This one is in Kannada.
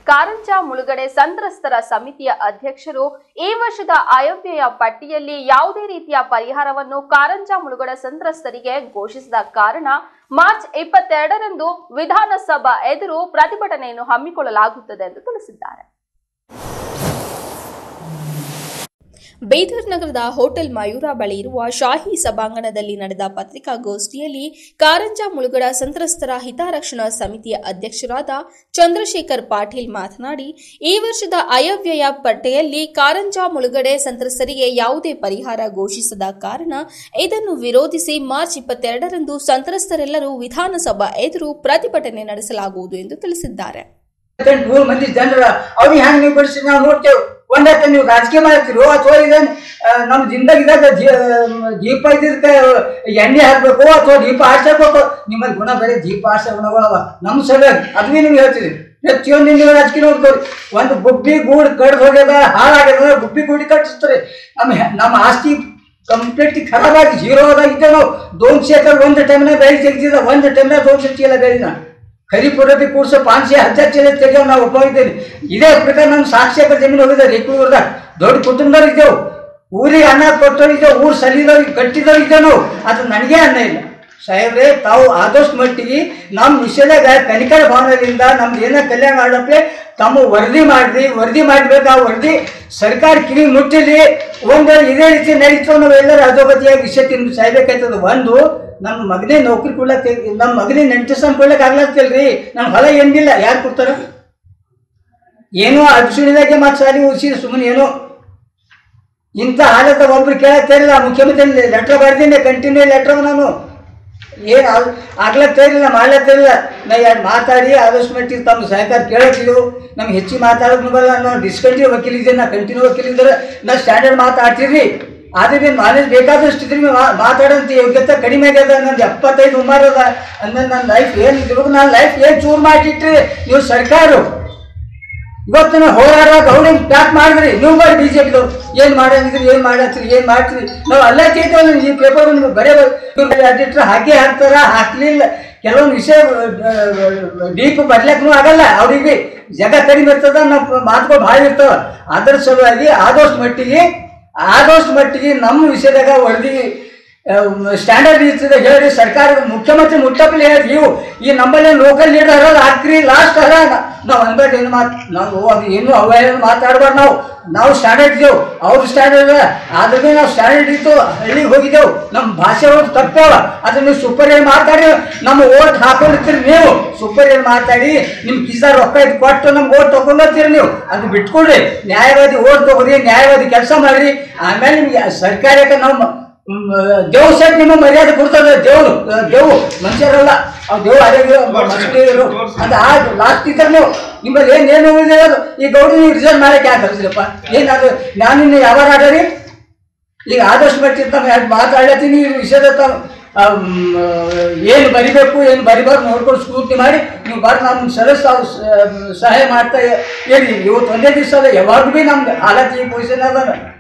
ಕಾರಂಜ ಮುಳುಗಡೆ ಸಂತ್ರಸ್ತರ ಸಮಿತಿಯ ಅಧ್ಯಕ್ಷರು ಈ ವರ್ಷದ ಆಯವ್ಯಯ ಪಟ್ಟಿಯಲ್ಲಿ ಯಾವುದೇ ರೀತಿಯ ಪರಿಹಾರವನ್ನು ಕಾರಂಜ ಮುಳುಗಡೆ ಸಂತ್ರಸ್ತರಿಗೆ ಘೋಷಿಸದ ಕಾರಣ ಮಾರ್ಚ್ ಇಪ್ಪತ್ತೆರಡರಂದು ವಿಧಾನಸಭಾ ಎದುರು ಪ್ರತಿಭಟನೆಯನ್ನು ಹಮ್ಮಿಕೊಳ್ಳಲಾಗುತ್ತದೆ ಎಂದು ತಿಳಿಸಿದ್ದಾರೆ ಬೀದರ್ ನಗರದ ಹೋಟೆಲ್ ಮಯೂರ ಬಳಿ ಇರುವ ಶಾಹಿ ಸಭಾಂಗಣದಲ್ಲಿ ನಡೆದ ಪತ್ರಿಕಾಗೋಷ್ಠಿಯಲ್ಲಿ ಕಾರಂಜ ಮುಳುಗಡ ಸಂತ್ರಸ್ತರ ಹಿತರಕ್ಷಣಾ ಸಮಿತಿಯ ಅಧ್ಯಕ್ಷರಾದ ಚಂದ್ರಶೇಖರ್ ಪಾಟೀಲ್ ಮಾತನಾಡಿ ಈ ವರ್ಷದ ಆಯವ್ಯಯ ಪಟ್ಟಿಯಲ್ಲಿ ಕಾರಂಜ ಮುಳುಗಡೆ ಸಂತ್ರಸ್ತರಿಗೆ ಯಾವುದೇ ಪರಿಹಾರ ಘೋಷಿಸದ ಕಾರಣ ಇದನ್ನು ವಿರೋಧಿಸಿ ಮಾರ್ಚ್ ಇಪ್ಪತ್ತೆರಡರಂದು ಸಂತ್ರಸ್ತರೆಲ್ಲರೂ ವಿಧಾನಸಭಾ ಎದುರು ಪ್ರತಿಭಟನೆ ನಡೆಸಲಾಗುವುದು ಎಂದು ತಿಳಿಸಿದ್ದಾರೆ ಇಪ್ಪತ್ತೆಂಟು ಮೂರು ಮಂದಿ ಜನರ ಅವ್ರಿಗೆ ಹೆಂಗ್ ನೀವು ಬಿಡಿಸಿ ನಾವು ನೋಡ್ತೇವೆ ಒಂದಕ್ಕೆ ನೀವು ರಾಜಕೀಯ ಮಾಡ್ತೀರೋ ಅಥವಾ ಇದನ್ ನಮ್ಮ ಜಿಂದಗಿದಾಗ ದೀಪ ಇದ್ದಕ್ಕೆ ಎಣ್ಣೆ ಹಾಕ್ಬೇಕು ಅಥವಾ ದೀಪ ಆರ್ಸಬೇಕು ನಿಮ್ಮಲ್ಲಿ ಗುಣ ಬರೀ ದೀಪ ಆರ್ಸ ಗುಣಗಳವ ನಮ್ಮ ಸಲುವಾಗಿ ಅದು ಭೀ ನಿಮ್ಗೆ ಹೇಳ್ತೀವಿ ಪ್ರತಿಯೊಂದು ನೀವು ರಾಜಕೀಯ ನೋಡ್ಕೋರಿ ಒಂದು ಗುಬ್ಬಿ ಗೂಡು ಕಡ್ದು ಹೋಗ್ಯದ ಹಾಳಾಗ್ಯದ ಗುಬ್ಬಿ ಗೂಡಿ ಕಟ್ಟಿಸ್ತಾರೆ ನಮ್ಮ ಹೆ- ನಮ್ಮ ಆಸ್ತಿ ಕಂಪ್ಲೀಟ್ ಖರಾಬ್ ಆಗಿ ಜೀರೋ ಆದಾಗಿದ್ದೆ ನಾವು ದೋನ್ಶೆ ಎಕರೆ ಒಂದು ಟೈಮ್ನಾಗ ಬೆಳೆ ತೆಗ್ದಿದ್ದ ಒಂದು ಟೈಮ್ನಾಗ ದೋನ್ಶೆ ಚೀಲ ಬೆಳೆದ ಖರೀಪುರದಿ ಕೂರ್ಸ ಪಾನ್ಸೆ ಹଜାର ಚೀಲ ತೆಗೆಯೋ ನಾವು ಒಪ್ಪಿದ್ದೇನೆ ಇದೇ ಪ್ರಕಾರ ನಮ್ಮ ಸಾಕ್ಷಿ ಎಕರೆ ಜಮೀನು ಹೋಗಿದ್ದೆ ರೇಕೂರ್ದಾಗ ದೊಡ್ಡ ಕುಟುಂಬದವ್ರು ಇದ್ದೆವು ಊರಿಗೆ ಅನ್ನ ಕೊಟ್ಟವ್ರು ಇದ್ದೇವೆ ಊರು ಸಲಿದವ್ರಿಗೆ ಕಟ್ಟಿದವ್ರು ಇದ್ದೇವೆ ನಾವು ಅದು ನನಗೆ ಅನ್ನ ಇಲ್ಲ ಸಾಹೇಬ್ರೆ ತಾವು ಆದಷ್ಟು ಮಟ್ಟಿಗೆ ನಮ್ಮ ವಿಷಯದಾಗ ಕನಿಕರ ಭವನದಿಂದ ನಮ್ದು ಏನೋ ಕಲ್ಯಾಣ ಮಾಡಕ್ಕೆ ತಮ್ಮ ವರದಿ ಮಾಡ್ರಿ ವರದಿ ಮಾಡ್ಬೇಕು ಆ ವರದಿ ಸರ್ಕಾರ ಕಿವಿ ಮುಟ್ಟಿಲಿ ಒಂದು ಇದೇ ರೀತಿ ನಡೀತು ನಾವು ಎಲ್ಲರೂ ಅಧೋಗತಿಯಾಗಿ ವಿಷಯ ತಿಂದು ಸಾಯ್ಬೇಕಾಯ್ತದ ಒಂದು ನಮ್ಮ ಮಗನೇ ನೌಕರಿ ಕೊಡ್ಲಕ್ಕೆ ನಮ್ಮ ಮಗನೇ ನೆಂಟಸನ್ ಕೊಡ್ಲಕ್ಕೆ ಆಗ್ಲತ್ತಿಲ್ರಿ ನಮ್ಮ ಹೊಲ ಏನಿಲ್ಲ ಯಾರು ಕೊಡ್ತಾರ ಏನೋ ಅಡ್ಸುಣಿದಾಗೆ ಮತ್ತೆ ಸಾರಿ ಉಳಿಸಿದ ಸುಮ್ಮನೆ ಏನೋ ಇಂಥ ಹಾಲತ ಒಬ್ರು ಕೇಳಕ್ತಿರಲಿಲ್ಲ ಮುಖ್ಯಮಂತ್ರಿ ಲೆಟ್ರ್ ಬರ್ತೀನಿ ಕಂಟಿನ್ಯೂ ಲೆಟ್ರ್ ನಾನು ಏನು ಆಗ್ಲತ್ತಿರಲಿಲ್ಲ ಮಾಡ್ಲತ್ತಿರಲಿಲ್ಲ ನಾ ಎರಡು ಮಾತಾಡಿ ಆದಷ್ಟು ಮಟ್ಟಿಗೆ ತಮ್ಮ ಸಹಕಾರ ಕೇಳತ್ತಿದ್ದು ನಮ್ಗೆ ಹೆಚ್ಚಿಗೆ ಮಾತಾಡೋದು ಬರಲ್ಲ ನಾನು ಡಿಸ್ಕಂಟಿನ್ಯೂ ವಕೀಲ್ ಇದ್ದೀನಿ ನಾ ಕಂಟಿನ್ಯೂ ವಕೀಲ್ ಇದ್ರೆ ನಾ ಸ್ಟ್ಯಾಂಡರ್ಡ್ ಮಾತಾಡ್ತೀರಿ ಆದ್ರೆ ಬಿ ನಾಲೆಜ್ ಬೇಕಾದಷ್ಟು ಇದ್ರೆ ಮಾ- ಮಾತಾಡೋಂಥ ಯೋಗ್ಯತೆ ಕಡಿಮೆ ಆಗ್ಯದ ನಂದು ಎಪ್ಪತ್ತೈದು ಉಮಾರ್ ಅದ ಅಂದ್ರೆ ನನ್ನ ಲೈಫ್ ಏನು ಇದ್ರು ನನ್ನ ಲೈಫ್ ಏನು ಚೂರು ಮಾಡಿಟ್ರಿ ನೀವು ಸರ್ಕಾರ ಇವತ್ತಿನ ಹೋರಾಟ ಗೌರ್ಮೆಂಟ್ ಪ್ಯಾಕ್ ಮಾಡಿದ್ರಿ ನೀವು ಮಾಡಿ ಬಿ ಜೆ ಪಿದವ್ರು ಏನು ಮಾಡಂಗಿದ್ರಿ ಏನು ಮಾಡತ್ರಿ ಏನು ಮಾಡ್ತೀರಿ ನಾವು ಅಲ್ಲೇ ಕೇಳ್ತೇವೆ ಈ ಪೇಪರ್ ನಿಮ್ಗೆ ಬರೇ ಅಡಿಟ್ರ್ ಹಾಕಿ ಹಾಕ್ತಾರ ಹಾಕ್ಲಿಲ್ಲ ಕೆಲವೊಂದು ವಿಷಯ ಡೀಪ್ ಬರ್ಲಿಕ್ಕೂ ಆಗಲ್ಲ ಅವ್ರಿಗೆ ಜಗ ಕಡಿಮೆ ಇರ್ತದ ನಮ್ಮ ಮಾತುಗಳು ಭಾಳ ಇರ್ತಾವ ಅದ್ರ ಸಲುವಾಗಿ ಆದಷ್ಟು ಮಟ್ಟಿಗೆ ಆದಷ್ಟು ಮಟ್ಟಿಗೆ ನಮ್ಮ ವಿಷಯದಾಗ ವರದಿ ಸ್ಟ್ಯಾಂಡರ್ಡ್ ಇರ್ತದೆ ಹೇಳಿ ಸರ್ಕಾರ ಮುಖ್ಯಮಂತ್ರಿ ಮುಟ್ಟಪ್ಪಲಿ ಹೇಳಿ ನೀವು ಈ ನಮ್ಮಲ್ಲಿ ಲೋಕಲ್ ಲೀಡರ್ ಅಲ್ಲ ಹಾಕ್ರಿ ಲಾಸ್ಟ್ ಅಲ್ಲ ನಾವು ಅನ್ಬೇಡ ಏನು ಮಾತು ನಾವು ಅದು ಏನು ಅವಹೇಳನ ಮಾತಾಡ್ಬಾರ್ದು ನಾವು ನಾವು ಸ್ಟ್ಯಾಂಡರ್ಡ್ ಇದ್ದೇವು ಅವ್ರು ಸ್ಟ್ಯಾಂಡರ್ಡ್ ಆದ್ರೆ ಭೀ ನಾವು ಸ್ಟ್ಯಾಂಡರ್ಡ್ ಇತ್ತು ಹಳ್ಳಿಗೆ ಹೋಗಿದ್ದೆವು ನಮ್ಮ ಭಾಷೆ ಒಳಗೆ ತಪ್ಪೇವ ಅದನ್ನ ನೀವು ಸೂಪರ್ ಮಾತಾಡಿ ನಮ್ಮ ಓಟ್ ಹಾಕೊಂಡಿರ್ತೀರಿ ನೀವು ಸೂಪರ್ ಮಾತಾಡಿ ನಿಮ್ ಕಿಸ ರೊಕ್ಕ ಇದು ಕೊಟ್ಟು ನಮ್ಗೆ ಓಟ್ ತಗೊಂಡೋಗ್ತೀರಿ ನೀವು ಅದು ಬಿಟ್ಕೊಡ್ರಿ ನ್ಯಾಯವಾದಿ ಓಟ್ ತಗೋರಿ ನ್ಯಾಯವಾದಿ ಕೆಲಸ ಮಾಡ್ರಿ ಆಮೇಲೆ ನಿಮ್ಗೆ ಸರ್ಕಾರಕ್ಕೆ ನಾವು ದೇವ್ ಸಹಿತ ನಿಮ್ಮ ಮರ್ಯಾದೆ ಕೊಡ್ತದೆ ದೇವ್ರು ದೇವು ಮನುಷ್ಯರಲ್ಲ ಅವ್ ದೇವ್ ಆರೋಗ್ಯ ಮನುಷ್ಯರು ಅದು ಆ ಲಾಸ್ಟ್ ಇದ್ದಾರೆ ನೀವು ನಿಮ್ಮಲ್ಲಿ ಏನ್ ಏನು ಉಳಿದಿದೆ ಅದು ಈ ಗೌಡಿ ನೀವು ರಿಸಲ್ಟ್ ಮಾಡಕ್ಕೆ ಯಾಕೆ ಕಳಿಸ್ರಪ್ಪ ಏನಾದ್ರು ನಾನು ಇನ್ನು ಯಾವಾಗ ಆಡರಿ ಈಗ ಆದಷ್ಟು ಮಟ್ಟಿಗೆ ತಮ್ಮ ಯಾಕೆ ಮಾತಾಡತ್ತೀನಿ ಈ ವಿಷಯದ ತಮ್ಮ ಏನು ಬರಿಬೇಕು ಏನು ಬರಿಬಾರ್ದು ನೋಡ್ಕೊಂಡು ಸ್ಫೂರ್ತಿ ಮಾಡಿ ನೀವು ಬರ್ ನಮ್ಮ ಸದಸ್ಯ ತಾವು ಸ- ಸಹಾಯ ಮಾಡ್ತಾ ಹೇಳಿ ಇವತ್ತು ಒಂದೇ ದಿವಸ ಅದ ಯಾವಾಗ ಭೀ ನಮ್ದು ಹಾಲತ್ ಈ ಪೊಸಿಷನ್ ಅದ